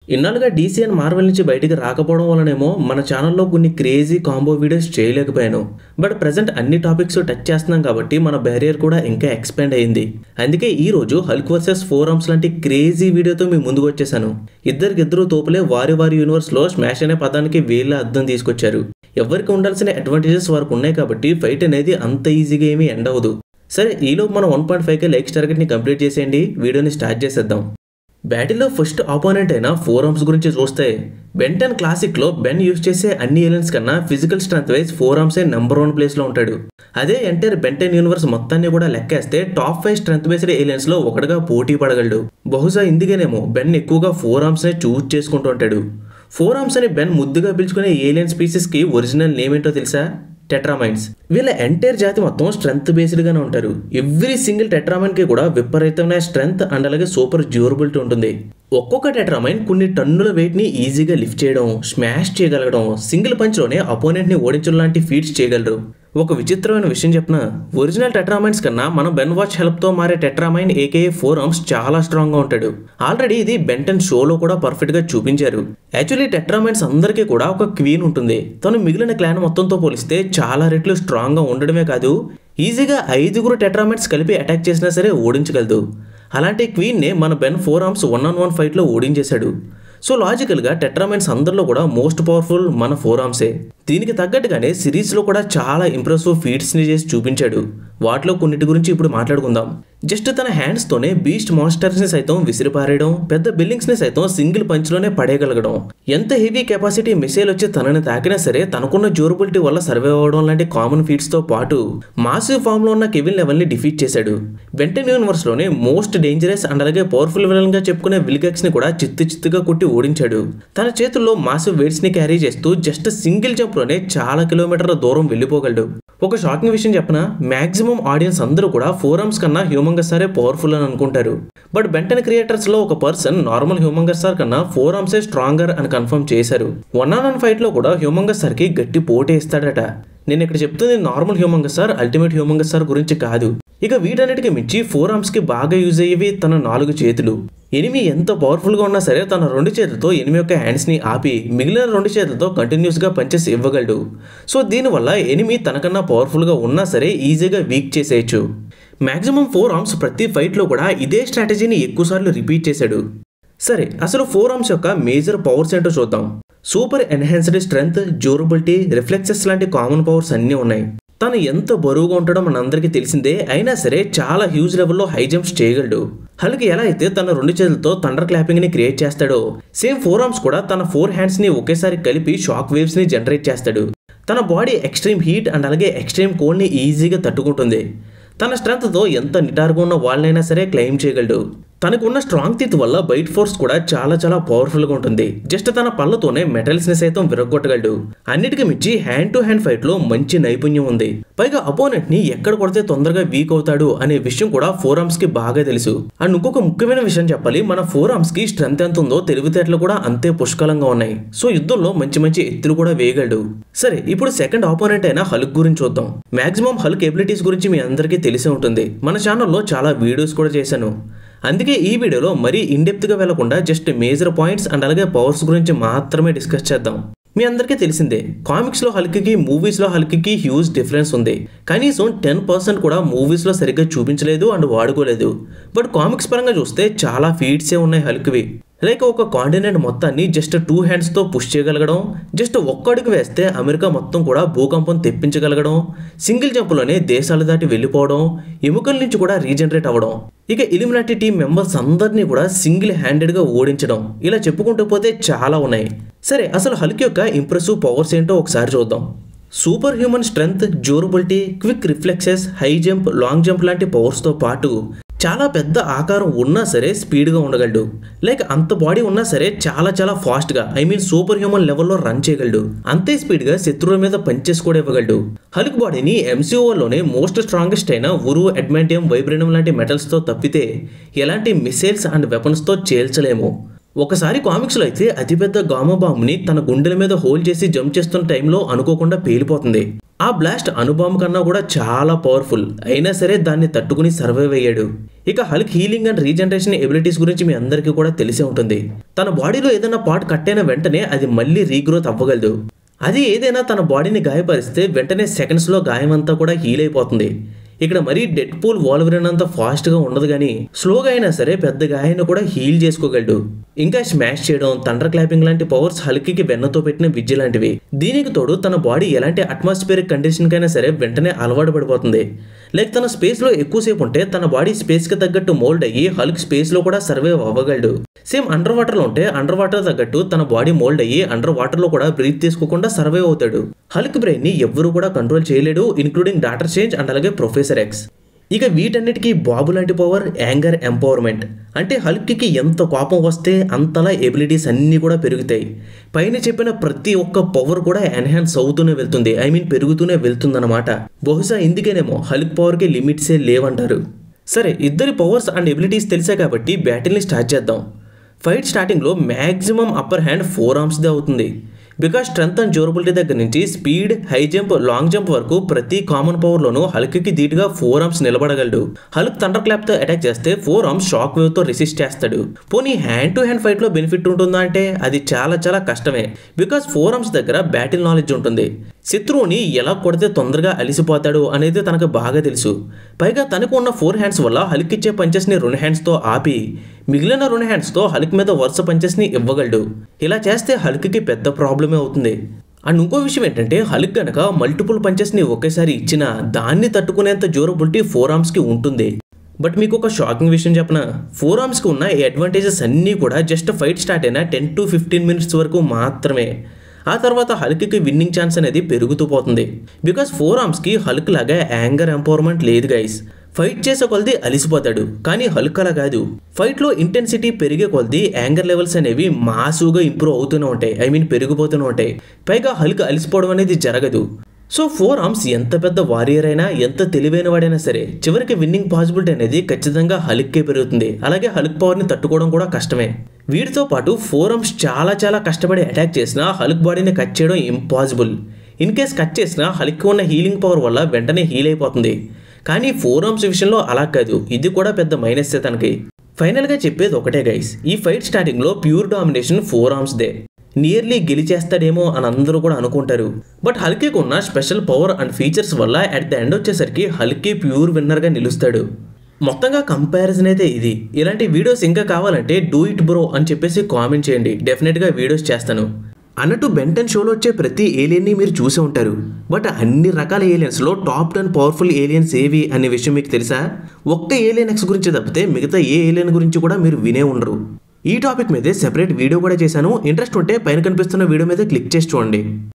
ఇన్నాళ్ళుగా DC and Marvel నుంచి బయటికి రాకపోవడం వలనేమో మన ఛానల్లో కొన్ని క్రేజీ కాంబో వీడియోస్ చేయలేకపోయాను బట్ ప్రజెంట్ అన్ని టాపిక్స్ టచ్ చేస్తున్నాం కాబట్టి మన బ్యారియర్ కూడా ఇంకా ఎక్స్పాండ్ అయింది అందుకే ఈ రోజు హల్క్ వర్సెస్ ఫోర్ ఆర్మ్స్ లాంటి క్రేజీ వీడియోతో మీ ముందుకు వచ్చేసాను ఇద్దరికిద్దరు తోపులే వారి వారి యూనివర్స్లో స్మాష్ అనే పదానికి వీళ్ళ అర్థం తీసుకొచ్చారు ఎవరికి ఉండాల్సిన అడ్వాంటేజెస్ వారికి ఉన్నాయి కాబట్టి ఫైట్ అనేది అంత ఈజీగా ఏమీ ఎండ్ అవ్వదు సరే ఈలోపు మనం వన్ పాయింట్ ఫైవ్కి లైక్స్ టార్గెట్ని కంప్లీట్ చేసేయండి వీడియోని స్టార్ట్ చేసేద్దాం బ్యాటిల్లో ఫస్ట్ ఆపోనెంట్ అయిన ఫోర్ ఆర్మ్స్ గురించి చూస్తే బెంటన్ క్లాసిక్లో బెన్ యూజ్ చేసే అన్ని ఏలియన్స్ కన్నా ఫిజికల్ స్ట్రెంత్ వైజ్ ఫోర్ ఆర్మ్సే నెంబర్ వన్ ప్లేస్లో ఉంటాడు అదే ఎంటైర్ బెంటన్ యూనివర్స్ మొత్తాన్ని కూడా లెక్కేస్తే టాప్ ఫైవ్ స్ట్రెంత్ బేస్డ్ ఏలియన్స్లో ఒకటిగా పోటీ పడగలడు బహుశా ఇందుకేనేమో బెన్ ఎక్కువగా ఫోర్ ఆర్మ్స్నే చూజ్ చేసుకుంటూ ఉంటాడు ఫోర్ ఆర్మ్స్ అని బెన్ ముద్దుగా పిలుచుకునే ఏలియన్ స్పీసెస్కి ఒరిజినల్ నేమ్ ఏంటో తెలుసా టెట్రామైన్స్ వీళ్ళ ఎంటైర్ జాతి మొత్తం స్ట్రెంత్ బేస్డ్గానే ఉంటారు ఎవ్రీ సింగిల్ టెట్రామైన్కి కూడా విపరీతమైన స్ట్రెంత్ అండ్ అలాగే సూపర్ డ్యూరబిలిటీ ఉంటుంది ఒక్కొక్క టెట్రామైన్ కొన్ని టన్నుల వెయిట్ని ఈజీగా లిఫ్ట్ చేయడం స్మాష్ చేయగలగడం సింగిల్ పంచ్లోనే అపోనెంట్ని ఓడించడం లాంటి ఫీట్స్ చేయగలరు ఒక విచిత్రమైన విషయం చెప్పిన ఒరిజినల్ టెట్రామైన్స్ కన్నా మనం బెన్ వాచ్ హెల్ప్తో మారే టెట్రామైన్ ఏకేఏ ఫోర్ ఆర్మ్స్ చాలా స్ట్రాంగ్గా ఉంటాడు ఆల్రెడీ ఇది బెంటన్ షోలో కూడా పర్ఫెక్ట్గా చూపించారు యాక్చువల్లీ టెట్రామైన్స్ అందరికీ కూడా ఒక క్వీన్ ఉంటుంది తను మిగిలిన క్లాన్ మొత్తంతో పోలిస్తే చాలా రెట్లు స్ట్రాంగ్గా ఉండడమే కాదు ఈజీగా ఐదుగురు టెట్రామైన్స్ కలిపి అటాక్ చేసినా సరే ఓడించగలదు అలాంటి క్వీన్నే మన Ben Four Arms one on one ఫైట్లో ఓడించేశాడు సో లాజికల్గా టెట్రామైన్స్ అందరిలో కూడా మోస్ట్ పవర్ఫుల్ మన ఫోర్ ఆర్మ్సే దీనికి తగ్గట్టుగానే సిరీస్లో కూడా చాలా ఇంప్రెసివ్ ఫీట్స్ని చేసి చూపించాడు వాటిలో కొన్నిటి గురించి ఇప్పుడు మాట్లాడుకుందాం జస్ట్ తన హ్యాండ్స్తోనే బీస్ట్ మాన్స్టర్స్ని సైతం విసిరిపారేయడం పెద్ద బిల్డింగ్స్ని సైతం సింగిల్ పంచ్లోనే పడేయగలగడం ఎంత హెవీ కెపాసిటీ మిసైల్ వచ్చి తనని తాకినా సరే తనకున్న డ్యూరబిలిటీ వల్ల సర్వే అవ్వడం లాంటి కామన్ ఫీట్స్తో పాటు మాసివ్ ఫామ్లో ఉన్న కెవిన్ లెవెల్ని డిఫీట్ చేశాడు వెంటన్ యూనివర్స్లోనే మోస్ట్ డేంజరస్ అండ్ అలాగే పవర్ఫుల్ విలన్గా చెప్పుకునే విల్గెక్స్ని కూడా చిత్తు చిత్తుగా కొట్టి ఓడించాడు తన చేతుల్లో మాసివ్ వెయిట్స్ని క్యారీ చేస్తూ జస్ట్ సింగిల్ జంప్లోనే చాలా కిలోమీటర్ల దూరం వెళ్ళిపోగలడు ఒక షాకింగ్ విషయం చెప్పిన మాక్సిమం ఆడియన్స్ అందరూ కూడా ఫోరమ్స్ కన్నా హ్యూమంగస్ సారే పవర్ఫుల్ అని అనుకుంటారు బట్ బెంటన్ క్రియేటర్స్లో ఒక పర్సన్ నార్మల్ హ్యూమంగస్ సార్ కన్నా ఫోర్ ఆర్మ్సే స్ట్రాంగర్ అని కన్ఫర్మ్ చేశారు వన్ ఆన్ వన్ ఫైట్లో కూడా హ్యూమంగస్ సార్కి గట్టి పోటీ ఇస్తాడట నేను ఇక్కడ చెప్తుంది normal Humungousaur ultimate Humungousaur గురించి కాదు ఇక వీటన్నిటికి మించి ఫోర్ ఆర్మ్స్కి బాగా యూజ్ అయ్యేవి తన నాలుగు చేతులు ఎనిమి ఎంత పవర్ఫుల్గా ఉన్నా సరే తన రెండు చేతులతో ఎనిమి యొక్క హ్యాండ్స్ని ఆపి మిగిలిన రెండు చేతులతో కంటిన్యూస్గా పంచెస్ ఇవ్వగలడు సో దీనివల్ల ఎనిమి తనకన్నా పవర్ఫుల్గా ఉన్నా సరే ఈజీగా వీక్ చేసేయచ్చు మ్యాక్సిమం ఫోర్ ఆర్మ్స్ ప్రతి ఫైట్లో కూడా ఇదే స్ట్రాటజీని ఎక్కువసార్లు రిపీట్ చేశాడు సరే అసలు ఫోర్ ఆర్మ్స్ యొక్క మేజర్ పవర్స్ ఏంటో చూద్దాం super enhanced strength durability reflexes లాంటి కామన్ పవర్స్ అన్నీ ఉన్నాయి తను ఎంత బరువుగా ఉంటాడో మనందరికీ తెలిసిందే అయినా సరే చాలా హ్యూజ్ లెవెల్లో హై జంప్స్ చేయగలడు హల్కి ఎలా అయితే తన రెండు చేతులతో థండర్ క్లాపింగ్ ని క్రియేట్ చేస్తాడో సేమ్ ఫోర్ ఆర్మ్స్ కూడా తన ఫోర్ హ్యాండ్స్ ని ఒకేసారి కలిపి షాక్ వేవ్స్ ని జనరేట్ చేస్తాడు తన బాడీ ఎక్స్ట్రీమ్ హీట్ అండ్ అలాగే ఎక్స్ట్రీమ్ కోల్డ్ ని ఈజీగా తట్టుకుంటుంది తన స్ట్రెంగ్త్తో ఎంత నిటారుగా ఉన్న వాళ్ళనైనా సరే క్లెయిమ్ చేయగలడు తనకున్న స్ట్రాంగ్ టీత్ వల్ల బైట్ ఫోర్స్ కూడా చాలా చాలా పవర్ఫుల్గా ఉంటుంది జస్ట్ తన పళ్ళతోనే మెటల్స్ని సైతం విరగొట్టగలడు అన్నిటికీ మించి హ్యాండ్ టు హ్యాండ్ ఫైట్లో మంచి నైపుణ్యం ఉంది పైగా అపోనెంట్ని ఎక్కడ కొడితే తొందరగా వీక్ అవుతాడు అనే విషయం కూడా ఫోర్ ఆర్మ్స్కి బాగా తెలుసు అండ్ ఇంకొక ముఖ్యమైన విషయం చెప్పాలి మన ఫోర్ ఆర్మ్స్కి స్ట్రెంత్ ఎంత ఉందో తెలివితేటలు కూడా అంతే పుష్కలంగా ఉన్నాయి సో యుద్ధంలో మంచి మంచి ఎత్తులు కూడా వేయగలడు సరే ఇప్పుడు సెకండ్ ఆపోనెంట్ అయిన హల్క్ గురించి చూద్దాం మాక్సిమం హల్క్ ఎబిలిటీస్ గురించి మీ అందరికీ తెలిసే ఉంటుంది మన ఛానల్లో చాలా వీడియోస్ కూడా చేశాను అందుకే ఈ వీడియోలో మరీ ఇన్డెప్త్గా వెళ్లకుండా జస్ట్ మేజర్ పాయింట్స్ అండ్ అలాగే పవర్స్ గురించి మాత్రమే డిస్కస్ చేద్దాం మీ అందరికీ తెలిసిందే కామిక్స్లో హల్క్కి మూవీస్లో హల్క్కి హ్యూజ్ డిఫరెన్స్ ఉంది కనీసం టెన్ పర్సెంట్ కూడా మూవీస్లో సరిగ్గా చూపించలేదు అండ్ వాడుకోలేదు బట్ కామిక్స్ పరంగా చూస్తే చాలా ఫీట్సే ఉన్నాయి హల్క్వి లైక్ ఒక కాంటినెంట్ మొత్తాన్ని జస్ట్ టూ హ్యాండ్స్తో పుష్ చేయగలగడం జస్ట్ ఒక్కడికి వేస్తే అమెరికా మొత్తం కూడా భూకంపం తెప్పించగలగడం సింగిల్ జంపులోనే దేశాలు దాటి వెళ్ళిపోవడం ఎముకల నుంచి కూడా రీజనరేట్ అవ్వడం ఇక ఇలిమినాటి టీం మెంబర్స్ అందరినీ కూడా సింగిల్ హ్యాండెడ్గా ఓడించడం ఇలా చెప్పుకుంటూ పోతే చాలా ఉన్నాయి సరే అసలు హల్క్ యొక్క ఇంప్రెసివ్ పవర్స్ ఏంటో ఒకసారి చూద్దాం superhuman strength durability quick reflexes high jump long jump లాంటి పవర్స్తో పాటు చాలా పెద్ద ఆకారం ఉన్నా సరే స్పీడ్గా ఉండగలడు లైక్ అంత బాడీ ఉన్నా సరే చాలా చాలా ఫాస్ట్గా ఐ మీన్ సూపర్ హ్యూమన్ లెవెల్లో రన్ చేయగలడు అంతే స్పీడ్గా శత్రువుల మీద పంచెస్ కూడా ఇవ్వగలడు హల్క్ బాడీని ఎంసీఓలోనే మోస్ట్ స్ట్రాంగెస్ట్ అయిన ఉరు అడ్మాంటియం వైబ్రేనియం లాంటి మెటల్స్తో తప్పితే ఎలాంటి మిసైల్స్ అండ్ వెపన్స్తో చేల్చలేము ఒకసారి కామిక్స్లో అయితే అతిపెద్ద గామా బాంబుని తన గుండెల మీద హోల్డ్ చేసి జంప్ చేస్తున్న టైంలో అనుకోకుండా పేలిపోతుంది ఆ బ్లాస్ట్ అనుబాంబు కన్నా కూడా చాలా పవర్ఫుల్ అయినా సరే దాన్ని తట్టుకుని సర్వైవ్ అయ్యాడు ఇక Hulk healing and regeneration abilities గురించి మీ అందరికీ కూడా తెలిసే ఉంటుంది తన బాడీలో ఏదైనా పార్ట్ కట్ అయిన వెంటనే అది మళ్ళీ రీగ్రోత్ అవ్వగలదు అది ఏదైనా తన బాడీని గాయపరిస్తే వెంటనే సెకండ్స్లో గాయమంతా కూడా హీల్ అయిపోతుంది ఇక్కడ మరీ డెడ్ పూల్ వాల్వరిన్ అంత ఫాస్ట్గా ఉండదు కానీ స్లోగా అయినా సరే పెద్ద గాయాన్ని కూడా హీల్ చేసుకోగలడు ఇంకా స్మాష్ చేయడం తండర్ క్లాపింగ్ లాంటి పవర్స్ హల్కీకి వెన్నతో పెట్టిన విద్య లాంటివి దీనికి తోడు తన బాడీ ఎలాంటి అట్మాస్ఫియరిక్ కండిషన్కైనా సరే వెంటనే అలవాటు పడిపోతుంది లైక్ తన స్పేస్లో ఎక్కువసేపు ఉంటే తన బాడీ స్పేస్కి తగ్గట్టు మోల్డ్ అయ్యి హల్క్ స్పేస్లో కూడా సర్వైవ్ అవ్వగలడు సేమ్ అండర్ వాటర్లో ఉంటే అండర్ వాటర్ తగ్గట్టు తన బాడీ మోల్డ్ అయ్యి అండర్ వాటర్లో కూడా బ్రీత్ తీసుకోకుండా సర్వైవ్ అవుతాడు హల్క్ బ్రెయిన్ని ఎవ్వరూ కూడా కంట్రోల్ చేయలేడు ఇన్క్లూడింగ్ డాటర్ చేంజ్ అండ్ అలాగే ప్రొఫెసర్ ఎక్స్ ఇక వీటన్నిటికీ బాబు లాంటి పవర్ యాంగర్ ఎంపవర్మెంట్ అంటే హల్క్కి ఎంత కోపం వస్తే అంతలా ఎబిలిటీస్ అన్నీ కూడా పెరుగుతాయి పైన చెప్పిన ప్రతి ఒక్క పవర్ కూడా ఎన్హాన్స్ అవుతూనే వెళ్తుంది ఐ మీన్ పెరుగుతూనే వెళ్తుందన్నమాట బహుశా ఇందుకేనేమో హల్క్ పవర్కి లిమిట్సే లేవంటారు సరే ఇద్దరి పవర్స్ అండ్ ఎబిలిటీస్ తెలిసే కాబట్టి బ్యాటిల్ని స్టార్ట్ చేద్దాం ఫైట్ స్టార్టింగ్లో మ్యాక్సిమం అప్పర్ హ్యాండ్ ఫోర్ ఆర్మ్స్దే అవుతుంది బికాస్ స్ట్రెంత్ అండ్ డ్యూరబిలిటీ దగ్గర నుంచి speed high jump long jump వరకు ప్రతి కామన్ పవర్లోనూ హల్క్కి ధీటుగా ఫోర్ ఆర్మ్స్ నిలబడగలడు హల్క్ థండర్ క్లాప్తో అటాక్ చేస్తే ఫోర్ ఆర్మ్స్ షాక్ వేవ్తో రెసిస్ట్ చేస్తాడు పోనీ హ్యాండ్ టు హ్యాండ్ ఫైట్లో బెనిఫిట్ ఉంటుందా అంటే అది చాలా చాలా కష్టమే బికాస్ ఫోర్ ఆర్మ్స్ దగ్గర బ్యాటిల్ నాలెడ్జ్ ఉంటుంది శత్రువుని ఎలా కొడితే తొందరగా అలిసిపోతాడు అనేది తనకు బాగా తెలుసు పైగా తనకు ఉన్న ఫోర్ హ్యాండ్స్ వల్ల హల్క్ ఇచ్చే పంచెస్ని రెండు హ్యాండ్స్తో ఆపి మిగిలిన రెండు హ్యాండ్స్తో హల్క్ మీద వరుస పంచెస్ని ఇవ్వగలడు ఇలా చేస్తే హల్క్కి పెద్ద ప్రాబ్లమే అవుతుంది అండ్ ఇంకో విషయం ఏంటంటే హల్క్ గనక మల్టిపుల్ పంచెస్ని ఒకేసారి ఇచ్చినా దాన్ని తట్టుకునేంత డ్యూరబిలిటీ ఫోర్ ఆర్మ్స్కి ఉంటుంది బట్ మీకు ఒక షాకింగ్ విషయం చెప్పన ఫోర్ ఆర్మ్స్కి ఉన్న ఈ అడ్వాంటేజెస్ అన్నీ కూడా జస్ట్ ఫైట్ స్టార్ట్ అయిన టెన్ టు ఫిఫ్టీన్ మినిట్స్ వరకు మాత్రమే ఆ తర్వాత హల్క్కి విన్నింగ్ ఛాన్స్ అనేది పెరుగుతూ పోతుంది బికాస్ ఫోర్ ఆర్మ్స్కి హల్క్ లాగా యాంగర్ ఎంపవర్మెంట్ లేదు గైస్ ఫైట్ చేసే కొలది అలిసిపోతాడు కానీ హల్క్ అలా కాదు ఫైట్లో ఇంటెన్సిటీ పెరిగే కొలది యాంగర్ లెవెల్స్ అనేవి మాసుగా ఇంప్రూవ్ అవుతూనే ఉంటాయి ఐ మీన్ పెరిగిపోతూనే ఉంటాయి పైగా హల్క్ అలిసిపోవడం అనేది జరగదు సో ఫోర్ ఆర్మ్స్ ఎంత పెద్ద వారియర్ అయినా ఎంత తెలివైన వాడైనా సరే చివరికి విన్నింగ్ పాసిబిలిటీ అనేది ఖచ్చితంగా హల్క్కే పెరుగుతుంది అలాగే హల్క్ పవర్ని తట్టుకోవడం కూడా కష్టమే వీటితో పాటు ఫోర్ ఆర్మ్స్ చాలా చాలా కష్టపడి అటాక్ చేసినా హల్క్ బాడీని కట్ చేయడం ఇంపాసిబుల్ ఇన్ కేస్ కట్ చేసినా హల్క్ ఉన్న హీలింగ్ పవర్ వల్ల వెంటనే హీల్ అయిపోతుంది కానీ ఫోర్ ఆర్మ్స్ విషయంలో అలా కాదు ఇది కూడా పెద్ద మైనస్ తనకి ఫైనల్గా చెప్పేది ఒకటే గైస్ ఈ ఫైట్ స్టార్టింగ్లో ప్యూర్ డామినేషన్ ఫోర్ ఆర్మ్స్దే నియర్లీ గెలిచేస్తాడేమో అని అందరూ కూడా అనుకుంటారు బట్ హల్కీకి ఉన్న స్పెషల్ పవర్ అండ్ ఫీచర్స్ వల్ల అట్ ద ఎండ్ వచ్చేసరికి హల్కీ ప్యూర్ విన్నర్గా నిలుస్తాడు మొత్తంగా కంపారిజన్ అయితే ఇది ఇలాంటి వీడియోస్ ఇంకా కావాలంటే డూ ఇట్ బ్రో అని చెప్పేసి కామెంట్ చేయండి డెఫినెట్గా వీడియోస్ చేస్తాను అన్నట్టు బెంటన్ షోలో వచ్చే ప్రతి ఏలియన్ని మీరు చూసే ఉంటారు బట్ అన్ని రకాల ఏలియన్స్లో టాప్ టెన్ పవర్ఫుల్ ఏలియన్స్ ఏవి అనే విషయం మీకు తెలుసా ఒక్క ఏలియన్ ఎక్స్ గురించి తప్పితే మిగతా ఏ ఏలియన్ గురించి కూడా మీరు వినే ఉండరు ఈ టాపిక్ మీదే సెపరేట్ వీడియో కూడా చేశాను ఇంట్రెస్ట్ ఉంటే పైన కనిపిస్తున్న వీడియో మీద క్లిక్ చేసి చూడండి